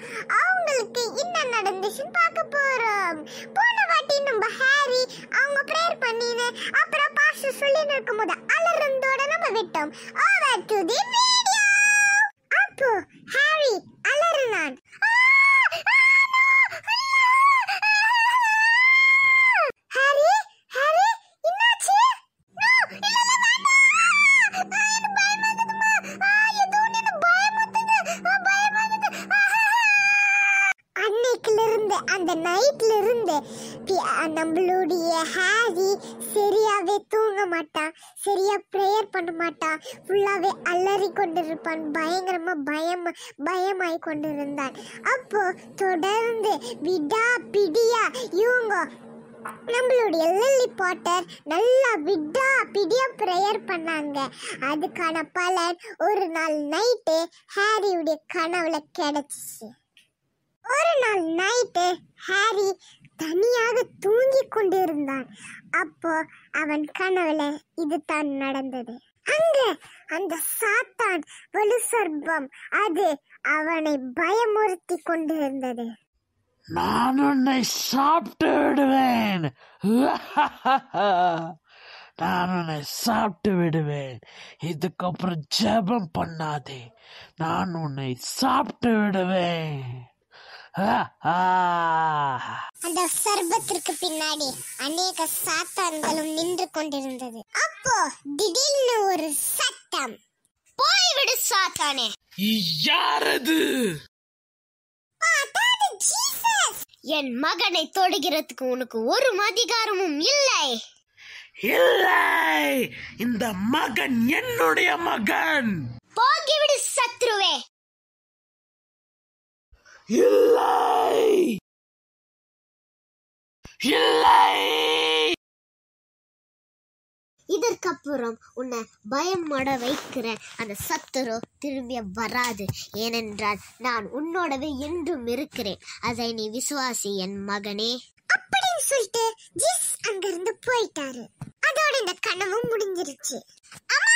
அவங்களுக்கு என்ன நடந்துச்சுன்னு பார்க்க போறோம் போன வாட்டி நம்ம ஹாரி அவங்க ப்ரேயர் பண்ணின்னு அப்புறம் பாஸ்டர் சொல்லின்னு இருக்கும்போது அலறந்தோட நம்ம விட்டோம் ஓவர் டு தி வீடியோ அப்போ ஹாரி அலறினான் ஹாரி ஹாரி என்னாச்சு நோ இல்ல இல்ல வேண்டாம் ஆ, எனக்கு பயமாகுதுமா ஆ, ஏதோ ஒண்ணு எனக்கு பயமாகுது ஆ, பயமாகுது அன்னைக்குல இருந்து அந்த நைட்ல இருந்து பி- அ, நம்மளுடைய ஹாரி சரியாவே தூங்க மாட்டான் சரியா ப்ரேயர் பண்ண மாட்டான் ஃபுல்லாவே அலறி கொண்டிருப்பான் பயங்கரமா பயம் பயமாய் கொண்டிருந்தான் அப்போ தொடர்ந்து விடா பிடியா இவங்க நம்மளுடைய லில்லி பாட்டர் நல்லா விடா பிடியா ப்ரேயர் பண்ணாங்க அதுக்கான பலன் ஒரு நாள் நைட்டு ஹாரியுடைய கனவுல கிடைச்சிச்சு ஒரு நாள் நைட்டு ஹாரி தனியாக தூங்கிக் கொண்டிருந்தான் அப்போ அவன் கனவுல இது தான் நடந்தது அங்க அந்த சாத்தான் வலு சர்ப்பம் அது அவனை பயமுறுத்தி கொண்டிருந்தது நான் உன்னை சாப்பிட்டு விடுவேன் நான் உன்னை சாப்பிட்டு விடுவேன் இதுக்கப்புறம் ஜெபம் பண்ணாதே நான் உன்னை சாப்பிட்டு விடுவேன் அந்த சர்பத்திற்கு பின்னாடி அநேக சாத்தான்களும் நின்று கொண்டிருந்தது அப்போ திடீர்னு ஒரு சத்தம் போய்விடு சாத்தானே யாரது அதாவது ஜீசஸ் என் மகனை தொடுகிறதுக்கு உனக்கு ஒரு அதிகாரமும் இல்லை இல்லை இந்த மகன் என்னுடைய மகன் போகிவிடு சத்ருவே இல்லை இல்லை இதற்கப்புறம் உன்னை பயம் மட வைக்கிற அந்த சத்துரு திரும்பி வராது ஏனென்றால் நான் உன்னோடவே என்றும் இருக்கிறேன் அதை நீ விசுவாசி என் மகனே அப்படின்னு சொல்லிட்டு ஜிஸ் அங்கிருந்து போயிட்டாரு அதோட இந்த கனவும் முடிஞ்சிருச்சு அம்மா